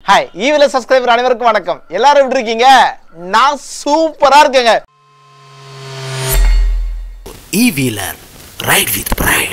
Hi ஈவில subscriber அனைவருக்கும் வணக்கம் எல்லாரும் எப்படி இருக்கீங்க நான் சூப்பரா இருக்கேங்க E-Wheeler. Ride with pride.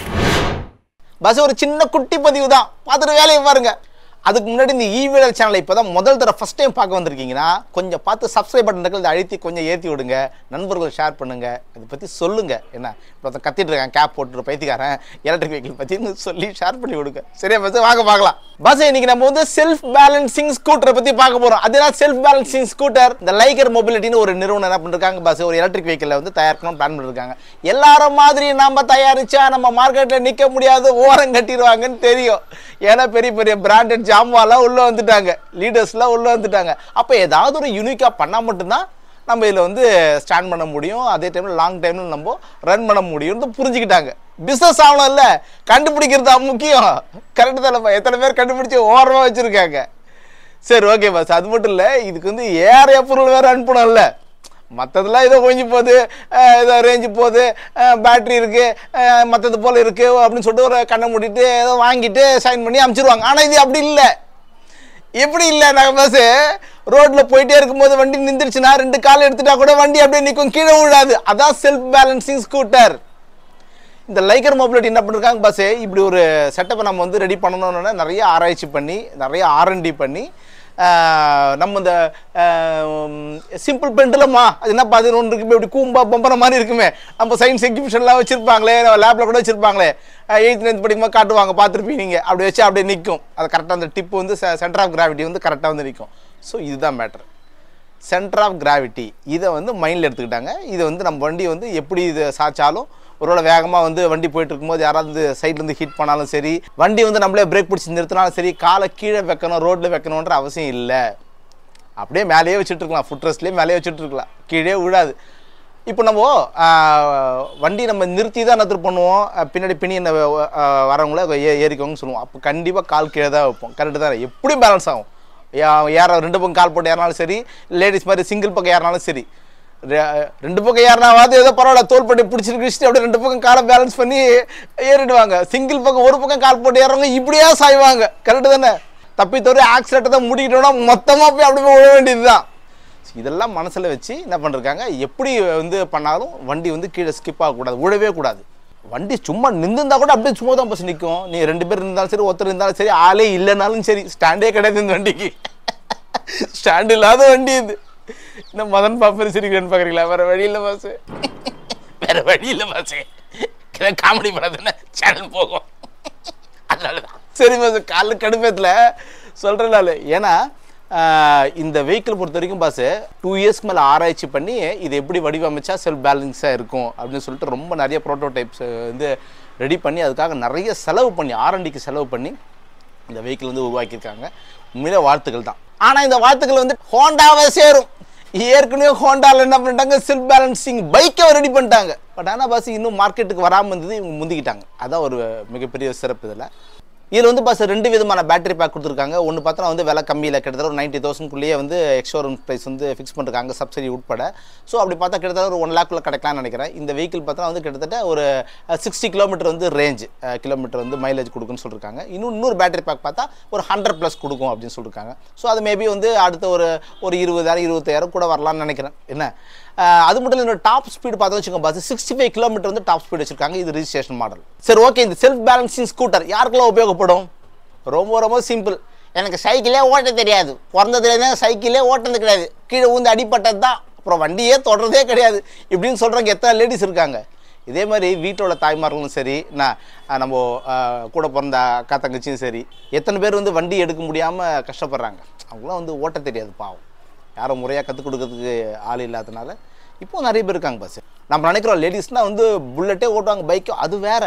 Bus ஒரு சின்ன குட்டி பதிவு தான் பார்த்துட்டு வேலையை பாருங்க அதுக்கு முன்னாடி இந்த ஈவியல் சேனலை இப்போ தான் முதல் தடவை ஃபஸ்ட் டைம் பார்க்க வந்திருக்கீங்கன்னா கொஞ்சம் பார்த்து சப்ஸ்கிரைப் பட்டன் இருக்கிறத அழுத்தி கொஞ்சம் ஏற்றி விடுங்க நண்பர்கள் ஷேர் பண்ணுங்க இதை பற்றி சொல்லுங்க என்ன இப்போ ஒருத்தன் கத்திட்டு இருக்கான் கேப் போட்டு பைத்தியக்காரன் எலக்ட்ரிக் வெஹிக்கிள் பற்றின்னு சொல்லி ஷேர் பண்ணி விடுங்க சரியா பஸ் வாங்க பார்க்கலாம் பஸ் இன்னைக்கு நம்ம வந்து செல்ஃப் பேலன்சிங் ஸ்கூட்டரை பற்றி பார்க்க போகிறோம் அதுனா செல்ஃப் பேலன்சிங் ஸ்கூட்டர் இந்த லைகர் மொபிலிட்டின்னு ஒரு நிறுவனம் என்ன பண்ணிருக்காங்க பஸ் ஒரு எலக்ட்ரிக் வெஹிக்கிளை வந்து தயாரிக்கணும்னு பிளான் பண்ணிருக்காங்க எல்லாரும் மாதிரி நம்ம தயாரிச்சா நம்ம மார்க்கெட்டில் நிற்க முடியாது ஓரம் கட்டிடுவாங்கன்னு தெரியும் ஏன்னா பெரிய பெரிய பிராண்டட் ஜாமான்லாம் உள்ளே வந்துட்டாங்க லீடர்ஸ்லாம் உள்ளே வந்துட்டாங்க அப்போ ஏதாவது ஒரு யூனிக்காக பண்ணால் மட்டும்தான் நம்ம இதில் வந்து ஸ்டாண்ட் பண்ண முடியும் அதே டைமில் லாங் டைமில் நம்ம ரன் பண்ண முடியும்னு புரிஞ்சுக்கிட்டாங்க பிஸ்னஸ் ஆகணும்ல கண்டுபிடிக்கிறது தான் முக்கியம் கரெக்டு தானேப்பா எத்தனை பேர் கண்டுபிடிச்சி ஓரமாக வச்சுருக்காங்க சரி ஓகே பாஸ் அது மட்டும் இல்லை இதுக்கு வந்து ஏற பொருள் வேறு அனுப்பணும்ல மற்றதெல்லாம் ஏதோ கொஞ்சம் போகுது அஹ் ஏதோ ரேஞ்சு போகுது பேட்ரி இருக்குது மற்றது போல் இருக்குது அப்படின்னு சொல்லிட்டு ஒரு கண்ணை மூடிட்டு ஏதோ வாங்கிட்டு சைன் பண்ணி அமுச்சிருவாங்க ஆனால் இது அப்படி இல்லை எப்படி இல்லை நாங்கள் பஸ் ரோட்டில் போயிட்டே இருக்கும்போது வண்டி நின்றுச்சுன்னா ரெண்டு கால் எடுத்துட்டா கூட வண்டி அப்படியே நிற்கும் கீழே விழாது அதான் செல்ஃப் பேலன்சிங் ஸ்கூட்டர் இந்த லைக்கர் மொபிலிட்டி என்ன பண்ணிருக்காங்க பஸ் இப்படி ஒரு செட்டப்பை நம்ம வந்து ரெடி பண்ணணும்னு நிறைய ஆராய்ச்சி பண்ணி நிறைய ஆர்என்டி பண்ணி ஆஹ், நம்ம இந்த சிம்பிள் பெண்டுலம்மா அது என்ன அது ஒன்று இருக்குமே இப்படி கூம்பா பம்பர மாதிரி இருக்குமே நம்ம சயின்ஸ் எக்ஸிபிஷன்லாம் வச்சிருப்பாங்களே லேப்ல கூட வச்சிருப்பாங்களே எயித் நைன்த் படிக்கும்போது காட்டுவாங்க பார்த்துருப்பீங்க நீங்கள் அப்படி வச்சு அப்படியே நிற்கும் அது கரெக்டாக அந்த டிப் வந்து சென்டர் ஆஃப் கிராவிட்டி வந்து கரெக்டாக வந்து நிற்கும் ஸோ இதுதான் மேட்டர் சென்டர் ஆஃப் கிராவிட்டி இதை வந்து மைண்டில் எடுத்துக்கிட்டாங்க இதை வந்து நம்ம வண்டி வந்து எப்படி இது சாய்ச்சாலும் ஒருவேளை வேகமாக வந்து வண்டி போயிட்டு இருக்கும்போது யாராவது சைட்லேருந்து ஹிட் பண்ணாலும் சரி வண்டி வந்து நம்மளே பிரேக் பிடிச்சி நிறுத்தினாலும் சரி காலை கீழே வைக்கணும் ரோட்டில் வைக்கணுன்ற அவசியம் இல்லை அப்படியே மேலேயே வச்சுட்டு இருக்கலாம் ஃபுட் ரெஸ்ட்லேயே மேலேயே வச்சுட்டு இருக்கலாம் கீழே விழாது இப்போ நம்ம ஆஹ், வண்டி நம்ம நிறுத்தி தான் நத்திர பண்ணுவோம் அஹ், பின்னாடி பின்னி என்ன வரவங்கள ஏ ஏறிக்கோங்கன்னு சொல்லுவோம் அப்போ கண்டிப்பாக கால் கீழே தான் வைப்போம் கரெக்டு தான் எப்படியும் பேலன்ஸ் ஆகும் யா- ஏற ரெண்டு பக்கம் கால் போட்டு ஏறினாலும் சரி லேடிஸ் மாதிரி சிங்கிள் பக்கம் ஏறினாலும் சரி ரெ- ரெண்டு பக்கம் ஏறினாவது ஏதோ பரவாயில்ல தோல் பட்டி பிடிச்சிருக்கு அப்படியே ரெண்டு பக்கம் காலை பேலன்ஸ் பண்ணி ஏறிடுவாங்க சிங்கிள் பக்கம் ஒரு பக்கம் கால் போட்டு ஏறவங்க இப்படியே சாய்வாங்க கரெக்டு தானே தப்பி தவிர ஆக்சிடென்ட்டை தான் முடிக்கிட்டோம்னா மொத்தமாக போய் அப்படி போய் விழ வேண்டியது தான் இதெல்லாம் மனசில் வச்சு என்ன பண்ணிருக்காங்க எப்படி வந்து பண்ணாலும் வண்டி வந்து கீழே ஸ்கிப் ஆகக்கூடாது விழவே கூடாது வண்டி சும்மா நின்றுந்தா கூட அப்படியே சும்மா தான் பஸ் நிற்கும் நீ ரெண்டு பேர் இருந்தாலும் சரி ஒருத்தர் இருந்தாலும் சரி ஆளே இல்லைனாலும் சரி ஸ்டாண்டே கிடையாது இந்த வண்டிக்கு ஸ்டாண்ட் இல்லாத வண்டி இது இந்த மதன் பாப்பர் சிரிக்கிறேன்னு பார்க்குறீங்களா வேற வழி இல்லை பாஸ் வேற வழி இல்லை பாஸ் காமெடி பண்ணாதுன்னு சேனல் போகும் அதனால தான் சரி பாஸ் காலைல கடுப்பேத்தில் சொல்கிறேன் நான் ஏன்னா ஆஹ், இந்த வெஹிக்கிள் பொறுத்த வரைக்கும் பாஸ் டூ இயர்ஸ்க்கு மேலே ஆராய்ச்சி பண்ணி இது எப்படி வடிவமைச்சா செல்ஃப் பேலன்ஸாக இருக்கும் அப்படின்னு சொல்லிட்டு ரொம்ப நிறைய ப்ரோட்டோடைப்ஸ் வந்து ரெடி பண்ணி அதுக்காக நிறைய செலவு பண்ணி ஆர்என்டிக்கு செலவு பண்ணி இந்த வெஹிக்கிள் வந்து உருவாக்கியிருக்காங்க உண்மையிலே வாழ்த்துக்கள் தான் ஆனால் இந்த வாழ்த்துக்கள் வந்து ஹோண்டாவை சேரும் ஏற்கனவே ஹோண்டாவில் என்ன பண்ணிட்டாங்க செல்ஃப் பேலன்சிங் பைக்கை ரெடி பண்ணிட்டாங்க பட் ஆனால் பஸ் இன்னும் மார்க்கெட்டுக்கு வராமல் இருந்தது இவங்க முந்திக்கிட்டாங்க அதான் ஒரு மிகப்பெரிய சிறப்பு இதில் இதில் வந்து பஸ் ரெண்டு விதமான பேட்டரி பேக் கொடுத்துருக்காங்க ஒன்று பார்த்தா வந்து விலை கம்மியில் கிட்டத்தட்ட ஒரு நைன்ட்டி தௌசண்ட்குள்ளேயே வந்து எக்ஷோரூம் ப்ரைஸ் வந்து ஃபிக்ஸ் பண்ணிருக்காங்க சப்சிடி உட்பட ஸோ அப்படி பார்த்தா கிட்டத்தட்ட ஒரு ஒன் லேக்குள்ளே கிடைக்கலாம்னு நினைக்கிறேன் இந்த வெஹிக்கிள் பார்த்தா வந்து கிட்டத்தட்ட ஒரு சிக்ஸ்டி கிலோமீட்டர் வந்து ரேஞ்ச் கிலோமீட்டர் வந்து மைலேஜ் கொடுக்குன்னு சொல்லியிருக்காங்க இன்னும் இன்னொரு பேட்டரி பேக் பார்த்தா ஒரு ஹண்ட்ரட் ப்ளஸ் கொடுக்கும் அப்படின்னு சொல்லியிருக்காங்க ஸோ அது மேபி வந்து அடுத்த ஒரு ஒரு இருபதாயிரம் இருபத்தாயிரம் கூட வரலாம்னு நினைக்கிறேன் என்ன அஹ் அது மட்டும் இல்லை டாப் ஸ்பீடு பார்த்தா வச்சுக்கோங்க பஸ் சிக்ஸ்டி ஃபைவ் கிலோமீட்டர் வந்து டாப் ஸ்பீடு வச்சிருக்காங்க இது ரிஜிஸ்ட்ரேஷன் மாடல் சரி ஓகே இந்த செல்ஃப் பேலன்சிங் ஸ்கூட்டர் யாருக்கெல்லாம் உபயோகப்படும் ரொம்ப ரொம்ப சிம்பிள் எனக்கு சைக்கிளே ஓட்ட தெரியாது பிறந்ததுலேருந்தே சைக்கிளே ஓட்டுறது கிடையாது கீழே ஊந்து அடிப்பட்டது தான் அப்புறம் வண்டியே தொடர்றதே கிடையாது இப்படின்னு சொல்கிறவங்க எத்தனை லேடிஸ் இருக்காங்க இதே மாதிரி வீட்டோட தாய்மார்களும் சரி நான் அஹ் நம்ம அஹ், கூட பிறந்த அக்கா தங்கச்சியும் சரி எத்தனை பேர் வந்து வண்டி எடுக்க முடியாமல் கஷ்டப்படுறாங்க அவங்களாம் வந்து ஓட்ட தெரியாது பாவம் யாரும் முறையாக கற்றுக் கொடுக்கறதுக்கு ஆள் இல்லாதனால இப்போ நிறைய பேர் இருக்காங்க பஸ் நம்ம நினைக்கிறோம் லேடிஸ்னால் வந்து புல்லட்டே ஓட்டுவாங்க பைக்கு அது வேற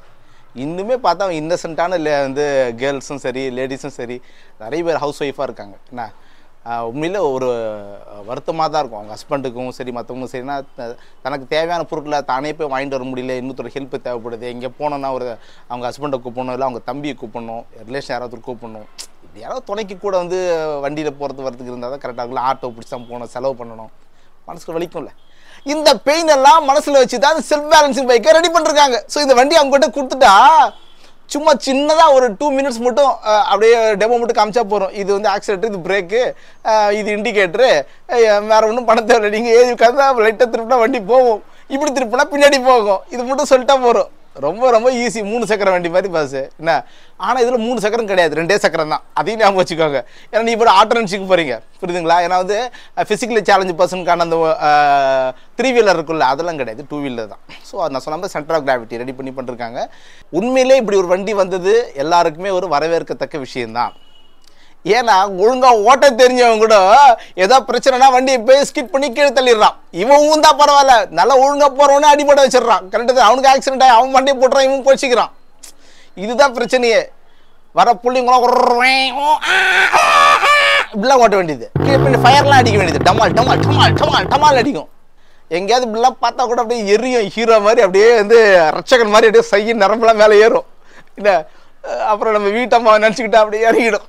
இன்னுமே பார்த்தா இன்னசென்ட்டான வந்து கேர்ள்ஸும் சரி லேடிஸும் சரி நிறைய பேர் ஹவுஸ் ஒய்ஃபாக இருக்காங்க என்ன ஆஹ் உண்மையில ஒரு வருத்தமாக தான் இருக்கும் அவங்க ஹஸ்பண்டுக்கும் சரி மற்றவங்களும் சரினா த- தனக்கு தேவையான பொருட்களை தானே போய் வாங்கிட்டு வர முடியல இன்னொருத்தர் ஹெல்ப் தேவைப்படுது எங்கே போனோன்னா ஒரு அவங்க ஹஸ்பண்டை கூப்பிடணும் இல்லை அவங்க தம்பியை கூப்பிடணும் ரிலேஷன் யாராவது கூப்பிடணும் இப்படி யாராவது துணைக்கு கூட வந்து வண்டியில் போகிறது வரதுக்கு இருந்தால் தான் கரெக்டாக இருக்கும் ஆட்டோ பிடிச்சி தான் போகணும் செலவு பண்ணணும் மனசுக்கு வலிக்கும்ல இந்த பெயின் எல்லாம் மனசுல வச்சு தான் செல்ஃப் பேலன்சிங் பைக்கை ரெடி பண்ணிருக்காங்க ஸோ இந்த வண்டி அவங்க கிட்ட கொடுத்துட்டா சும்மா சின்னதாக ஒரு டூ மினிட்ஸ் மட்டும் அஹ், அப்படியே டெமோ மட்டும் காமிச்சா போகிறோம் இது வந்து ஆக்சிலேட்டர் இது பிரேக்கு இது இண்டிகேட்டரு வேற ஒன்றும் பண்ண தேவையில்லை நீங்கள் ஏறி உட்காந்து லைட்டாக திருப்பினா வண்டி போகும் இப்படி திருப்பினா பின்னாடி போகும் இது மட்டும் சொல்லிட்டா போகிறோம் ரொம்ப ரொம்ப ஈஸி மூணு சக்கரம் வண்டி மாதிரி பஸ் என்ன ஆனால் இதில் மூணு சக்கரம் கிடையாது ரெண்டே சக்கரம் தான் அதையும் ஞாபகம் வச்சுக்கோங்க ஏன்னா நீ இப்போ ஆட்டோனன்ஸுக்கு போகிறீங்க புரியுதுங்களா ஏன்னா வந்து ஃபிசிக்கலி சேலஞ்சு பர்சனுக்கான அந்த த்ரீ வீலர் இருக்குல்ல அதெல்லாம் கிடையாது டூ வீலர் தான் ஸோ நான் சொன்ன மாதிரி சென்டர் ஆஃப் கிராவிட்டி ரெடி பண்ணி பண்ணிருக்காங்க உண்மையிலே இப்படி ஒரு வண்டி வந்தது எல்லாருக்குமே ஒரு வரவேற்கத்தக்க விஷயம்தான் ஏன்னா ஒழுங்கா ஓட்ட தெரிஞ்சவன் கூட ஏதோ பிரச்சனைனா வண்டியை போய் ஸ்கிட் பண்ணி கீழே தள்ளிடுறான் இவன் ஊந்தா பரவாயில்ல நல்லா ஒழுங்கா போறவனே அடிபட வச்சிடுறான் கரெக்டு அவனுக்கு ஆக்சிடென்ட் ஆகி அவன் வண்டியை போட்டுறான் இவன் போச்சுக்கிறான் இதுதான் பிரச்சனையே வர புள்ளிங்களும் இப்படிலாம் ஓட்ட வேண்டியது கீழே பண்ணி ஃபயர்லாம் அடிக்க வேண்டியது டமால் டமால் டமால் டமால் டமால் அடிக்கும் எங்கேயாவது இப்படிலாம் பார்த்தா கூட அப்படியே எரியும் ஹீரோ மாதிரி அப்படியே வந்து ரட்சகன் மாதிரி அப்படியே சையின் நரம்புலாம் மேலே ஏறும் இல்லை அஹ் அப்புறம் நம்ம வீட்டம்மா நினச்சிக்கிட்டா அப்படியே இறங்கிடும்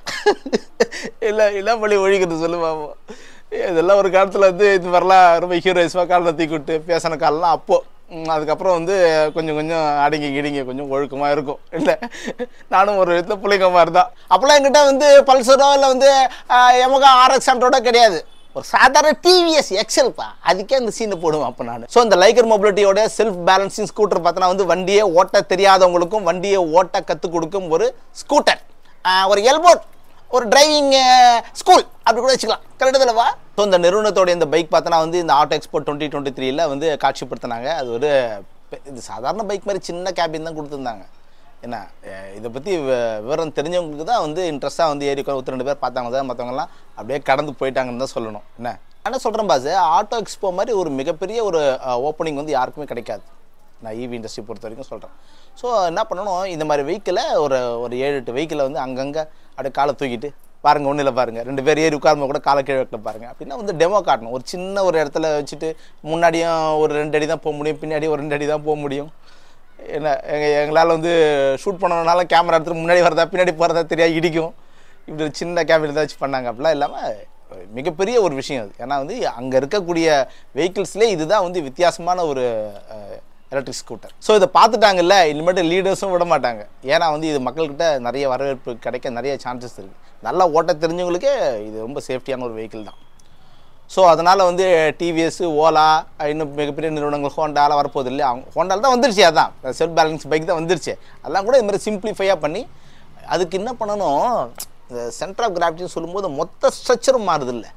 இல்லை இல்லை பள்ளி ஒழிக்கிறது சொல்லு பாப்போம் இதெல்லாம் ஒரு காலத்தில் வந்து இது மாதிரிலாம் ரொம்ப ஹீரோயிஸ்மாக காலில் தூக்கி விட்டு பேசின காலம்லாம் அப்போ ம், அதுக்கப்புறம் வந்து கொஞ்சம் கொஞ்சம் அடங்கி கிடிங்க கொஞ்சம் ஒழுக்கமாக இருக்கும் இல்லை நானும் ஒரு விதத்தில் பிள்ளைங்க மாதிரி தான் அப்போல்லாம் என்கிட்ட வந்து பல்சரோ இல்லை வந்து எமகா ஆர்எக்ஸ் ஹண்ட்ரடோ கிடையாது ஒரு சாதாரண டிவிஎஸ் எக்ஸல்ப்பா அதுக்கே அந்த சீனை போடுவேன் அப்போ நான் ஸோ இந்த லைக்கர் மொபிலிட்டியோட செல்ஃப் பேலன்சிங் ஸ்கூட்டர் பார்த்தோன்னா வந்து வண்டியை ஓட்ட தெரியாதவங்களுக்கும் வண்டியை ஓட்ட கற்றுக் கொடுக்கும் ஒரு ஸ்கூட்டர் ஒரு எல்போட் ஒரு டிரைவிங் ஸ்கூல் அப்படி கூட வச்சுக்கலாம் கரெக்டு இல்லவா ஸோ இந்த நிறுவனத்தோட இந்த பைக் பார்த்தோன்னா வந்து இந்த ஆட்டோ எக்ஸ்போ டுவெண்ட்டி டுவெண்ட்டி த்ரீல வந்து காட்சிப்படுத்தினாங்க அது ஒரு பெ- இது சாதாரண பைக் மாதிரி சின்ன கேபின் தான் கொடுத்துருந்தாங்க என்ன அஹ் இதை பற்றி விவரம் தெரிஞ்சவங்களுக்கு தான் வந்து இன்ட்ரெஸ்ட்டாக வந்து ஏறி ஒருத்தர் ரெண்டு பேர் பார்த்தாங்க தான் மற்றவங்கலாம் அப்படியே கடந்து போயிட்டாங்கன்னு தான் சொல்லணும் என்ன என்ன சொல்கிறேன் பாஸ் ஆட்டோ எக்ஸ்போ மாதிரி ஒரு மிகப்பெரிய ஒரு ஓப்பனிங் வந்து யாருக்குமே கிடைக்காது நான் ஈவி இண்டஸ்ட்ரி பொறுத்த வரைக்கும் சொல்கிறேன் ஸோ என்ன பண்ணணும் இந்த மாதிரி வெஹிக்கிளை ஒரு ஒரு ஏழு எட்டு வெஹிக்கிளை வந்து அங்கங்கே அப்படியே காலை தூக்கிட்டு பாருங்க ஒன்றும் இல்லை பாருங்க ரெண்டு பேர் ஏறி உட்காருமா கூட காலை கீழே வைக்கல பாருங்க அப்படின்னா வந்து டெமோ காட்டணும் ஒரு சின்ன ஒரு இடத்துல வச்சுட்டு முன்னாடியும் ஒரு ரெண்டு அடி தான் போக முடியும் பின்னாடி ஒரு ரெண்டு அடி தான் போக முடியும் என்ன எங்க எங்களால் வந்து ஷூட் பண்ணணுனால கேமரா எடுத்துட்டு முன்னாடி வரதா பின்னாடி போகிறதா தெரியாது இடிக்கும் இப்படி ஒரு சின்ன கேபின் தான் வச்சு பண்ணாங்க அப்படிலாம் இல்லாமல் மிகப்பெரிய ஒரு விஷயம் அது ஏன்னா வந்து அங்கே இருக்கக்கூடிய வெஹிக்கிள்ஸ்லேயே இதுதான் வந்து வித்தியாசமான ஒரு எலக்ட்ரிக் ஸ்கூட்டர் ஸோ இதை பார்த்துட்டாங்கல்ல இனிமேட்டு லீடர்ஸும் விட மாட்டாங்க ஏன்னா வந்து இது மக்கள்கிட்ட நிறைய வரவேற்பு கிடைக்க நிறைய சான்சஸ் இருக்குது நல்லா ஓட்ட தெரிஞ்சவங்களுக்கே இது ரொம்ப சேஃப்டியான ஒரு வெஹிக்கிள் தான் ஸோ அதனால் வந்து டிவிஎஸ் ஓலா இன்னும் மிகப்பெரிய நிறுவனங்கள் ஹோண்டாலாம் வரப்போகுது இல்லையா அவங்க ஹோண்டால தான் வந்துருச்சு அதான் செல்ஃப் பேலன்ஸ் பைக் தான் வந்துருச்சு அதெல்லாம் கூட இது மாதிரி சிம்பிளிஃபையாக பண்ணி அதுக்கு என்ன பண்ணணும் இந்த சென்டர் ஆஃப் கிராவிட்டின்னு சொல்லும்போது மொத்த ஸ்ட்ரக்சரும் மாறுது இல்லை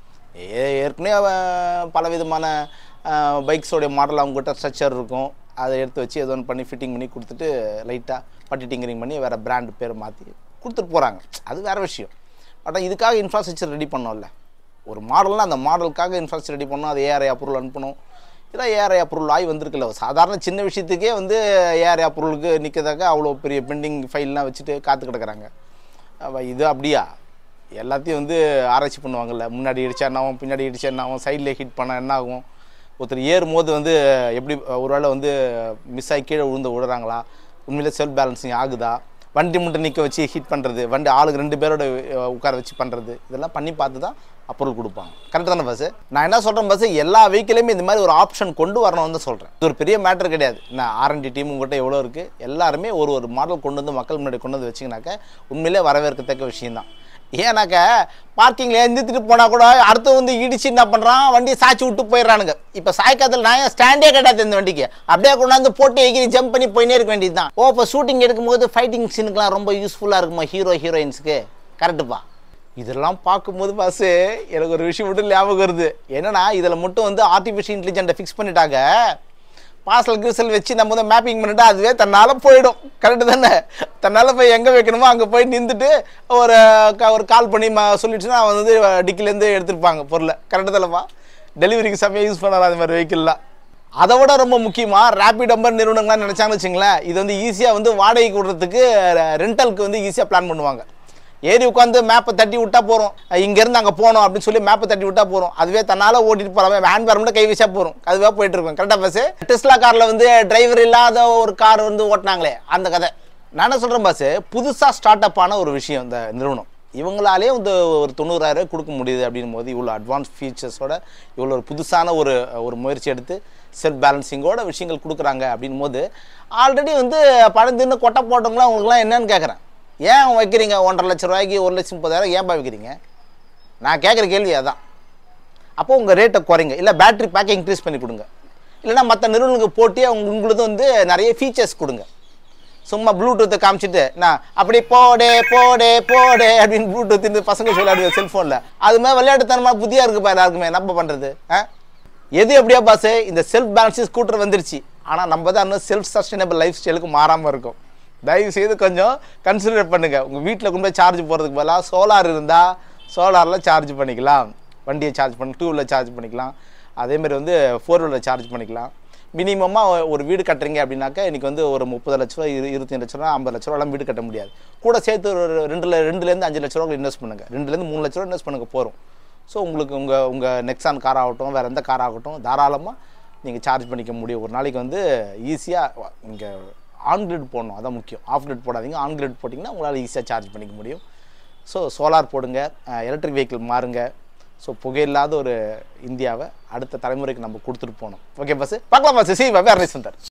ஏ ஏற்கனவே அவன் பல விதமான பைக்ஸோடைய மாடல் அவங்ககிட்ட ஸ்ட்ரக்சர் இருக்கும் அதை எடுத்து வச்சு ஏதோ ஒன்று பண்ணி ஃபிட்டிங் பண்ணி கொடுத்துட்டு லைட்டாக பட்டி டிங்கரிங் பண்ணி வேறு பிராண்ட் பேர் மாற்றி கொடுத்துட்டு போகிறாங்க அது வேறு விஷயம் பட் இதுக்காக இன்ஃப்ராஸ்ட்ரக்சர் ரெடி பண்ணோம்ல ஒரு மாடல்னா அந்த மாடலுக்காக இன்ஃப்ராஸ்ட்ரக்சர் ரெடி பண்ணணும் அது ஏஆர்ஐ அப்ரூவல் அனுப்பணும் இதான் ஏஆர்ஐ அப்ரூவல் ஆகி வந்திருக்குல்ல ஒரு சாதாரண சின்ன விஷயத்துக்கே வந்து ஏஆர்ஐ அப்ரூவலுக்கு நிற்கிறதாக அவ்வளோ பெரிய பெண்டிங் ஃபைல்லாம் வச்சுட்டு காத்து கிடக்குறாங்க அப்ப இது அப்படியா எல்லாத்தையும் வந்து ஆராய்ச்சி பண்ணுவாங்கல்ல முன்னாடி இடிச்சா என்ன ஆகும் பின்னாடி இடிச்சா என்ன ஆகும் சைடில் ஹிட் பண்ணால் என்ன ஆகும் ஒருத்தர் ஏறும் போது வந்து எப்படி ஒருவேளை வந்து மிஸ் ஆகி கீழே விழுந்து விடுறாங்களா உண்மையிலே செல்ஃப் பேலன்சிங் ஆகுதா வண்டி மட்டும் நிற்க வச்சு ஹிட் பண்ணுறது வண்டி ஆளுக்கு ரெண்டு பேரோட அஹ், உட்கார வச்சு பண்ணுறது இதெல்லாம் பண்ணி பார்த்து தான் அப்ரூவல் கொடுப்பாங்க கரெக்ட் தானே பஸ் நான் என்ன சொல்கிறேன் பஸ் எல்லா வெஹிக்கிளையுமே இந்த மாதிரி ஒரு ஆப்ஷன் கொண்டு வரணும்னு தான் சொல்கிறேன் இது ஒரு பெரிய மேட்டர் கிடையாது நான் ஆர்என்டி டீம் உங்கள்கிட்ட எவ்வளோ இருக்குது எல்லாருமே ஒரு ஒரு மாடல் கொண்டு வந்து மக்கள் முன்னாடி கொண்டு வந்து வச்சிங்கனாக்க உண்மையிலே வரவேற்கத்தக்க விஷயம்தான் ஏன்னாக்க பார்க்கிங்ல நிறுத்திட்டு போனால் கூட அடுத்து வந்து இடிச்சு என்ன பண்ணுறான் வண்டியை சாய்ச்சி விட்டு போயிடுறானுங்க இப்போ சாய்க்காதல் நான் ஏன் ஸ்டாண்டே கிடையாது இந்த வண்டிக்கு அப்படியே கொண்டாந்து போட்டு எகிரி ஜம்ப் பண்ணி போயினே இருக்க வேண்டியது தான் ஓ இப்போ ஷூட்டிங் எடுக்கும்போது ஃபைட்டிங் சீனுக்குலாம் ரொம்ப யூஸ்ஃபுல்லாக இருக்குமா ஹீரோ ஹீரோயின்ஸுக்கு கரெக்டுப்பா இதெல்லாம் பார்க்கும்போது பாஸ் எனக்கு ஒரு விஷயம் மட்டும் ஞாபகம் வருது என்னன்னா இதில் மட்டும் வந்து ஆர்டிஃபிஷியல் இன்டெலிஜென்ட்டை ஃபிக்ஸ் பண்ணிட்டாங்க பார்சல் கிரிசல் வச்சு நம்ம வந்து மேப்பிங் பண்ணிட்டா அதுவே தன்னால் போயிடும் கரெக்டு தானே தன்னால் போய் எங்கே வைக்கணுமோ அங்கே போய் நின்றுட்டு ஒரு க- ஒரு கால் பண்ணி ம சொல்லிடுச்சுன்னா அவன் வந்து டிக்கிலேருந்து எடுத்துருப்பாங்க பொருளை கரெக்டு தானேப்பா டெலிவரிக்கு செம்மையாக யூஸ் பண்ணலாம் அது மாதிரி வெஹிக்கிள்லாம் அதை விட ரொம்ப முக்கியமாக ரேபிட் நம்பர் நிறுவனங்கள்லாம் நினச்சாங்கன்னு வச்சுங்களேன் இது வந்து ஈஸியாக வந்து வாடகைக்கு விடுறதுக்கு ரெண்டலுக்கு வந்து ஈஸியாக பிளான் பண்ணுவாங்க ஏறி உட்காந்து மேப்பை தட்டி விட்டா போகிறோம் இங்கேருந்து அங்கே போகணும் அப்படின்னு சொல்லி மேப்பை தட்டி விட்டா போகிறோம் அதுவே தன்னால் ஓட்டிட்டு போகிறோம் ஹேண்ட் பேர் மட்டும் கை வச்சா போகிறோம் அதுவாக போயிட்டு இருக்கோம் கரெக்டாக பஸ் டெஸ்லா காரில் வந்து டிரைவர் இல்லாத ஒரு கார் வந்து ஓட்டினாங்களே அந்த கதை நான் என்ன சொல்கிறேன் பாஸ் புதுசாக ஸ்டார்ட் அப் ஆன ஒரு விஷயம் இந்த நிறுவனம் இவங்களாலே வந்து ஒரு தொண்ணூறாயிரம் கொடுக்க முடியுது அப்படின் போது இவ்வளோ அட்வான்ஸ் ஃபீச்சர்ஸோட இவ்வளோ ஒரு புதுசான ஒரு ஒரு முயற்சி எடுத்து செல்ஃப் பேலன்சிங்கோட விஷயங்கள் கொடுக்குறாங்க அப்படின் போது ஆல்ரெடி வந்து பணம் தின்னு கொட்டை போட்டவங்களாம் உங்களுக்குலாம் என்னன்னு கேட்குறேன் ஏன் வைக்கிறீங்க ஒன்றரை லட்ச ரூபாய்க்கு ஒரு லட்சம் முப்பதாயிரம் ஏன்பா வைக்கிறீங்க நான் கேட்குற கேள்வி அதான் அப்போ உங்கள் ரேட்டை குறைங்க இல்லை பேட்டரி பேக்கை இன்க்ரீஸ் பண்ணி கொடுங்க இல்லைன்னா மற்ற நிறுவனங்களுக்கு போட்டி அவங்க உங்களுக்கு வந்து நிறைய ஃபீச்சர்ஸ் கொடுங்க சும்மா ப்ளூடூத்தை காமிச்சிட்டு நான் அப்படி போடே போடே போடே அப்படின்னு ப்ளூடூத் இந்த பசங்க விளையாடுங்க செல்ஃபோனில் அது மாதிரி விளையாட்டுத்தனமாக புத்தியாக இருக்குப்பா எல்லாருக்குமே நம்ம பண்ணுறது ஆ எது எப்படியா பாஸ் இந்த செல்ஃப் பேலன்சிங் ஸ்கூட்டர் வந்துருச்சு ஆனால் நம்ம தான் இன்னும் செல்ஃப் சஸ்டைனபிள் லைஃப் ஸ்டைலுக்கு மாறாமல் இருக்கும் தயவு செய்து கொஞ்சம் கன்சிடர் பண்ணுங்கள் உங்கள் வீட்டில் கொண்டு போய் சார்ஜ் போகிறதுக்கு பதிலாக சோலார் இருந்தால் சோலாரில் சார்ஜ் பண்ணிக்கலாம் வண்டியை சார்ஜ் பண்ணி டூ வீலர் சார்ஜ் பண்ணிக்கலாம் அதேமாதிரி வந்து ஃபோர் வீலர் சார்ஜ் பண்ணிக்கலாம் மினிமமாக ஒரு வீடு கட்டுறீங்க அப்படின்னாக்கா இன்றைக்கி வந்து ஒரு முப்பது லட்ச ரூபா இரு இருபத்தஞ்சு லட்ச ரூபா ஐம்பது லட்ச ரூபாலாம் வீடு கட்ட முடியாது கூட சேர்த்து ஒரு ரெண்டுல ரெண்டுலேருந்து அஞ்சு லட்ச ரூபா இன்வெஸ்ட் பண்ணுங்கள் ரெண்டுலேருந்து மூணு லட்ச ரூபா இன்வெஸ்ட் பண்ணுங்க போகிறோம் ஸோ உங்களுக்கு உங்கள் உங்கள் நெக்ஸான் கார் ஆகட்டும் வேறு எந்த கார் ஆகட்டும் தாராளமாக நீங்கள் சார்ஜ் பண்ணிக்க முடியும் ஒரு நாளைக்கு வந்து ஈஸியாக இங்கே ஆன் கிரிட் போடணும் அதான் முக்கியம் ஆஃப் கிரிட் போடாதீங்க ஆன் கிரிட் போட்டிங்கன்னா உங்களால் ஈஸியாக சார்ஜ் பண்ணிக்க முடியும் ஸோ சோலார் போடுங்க எலக்ட்ரிக் வெஹிக்கிள் மாறுங்க ஸோ புகையில்லாத ஒரு இந்தியாவை அடுத்த தலைமுறைக்கு நம்ம கொடுத்துட்டு போகணும் ஓகே பஸ் பார்க்கலாம் பஸ் சி வேறு சுந்தர்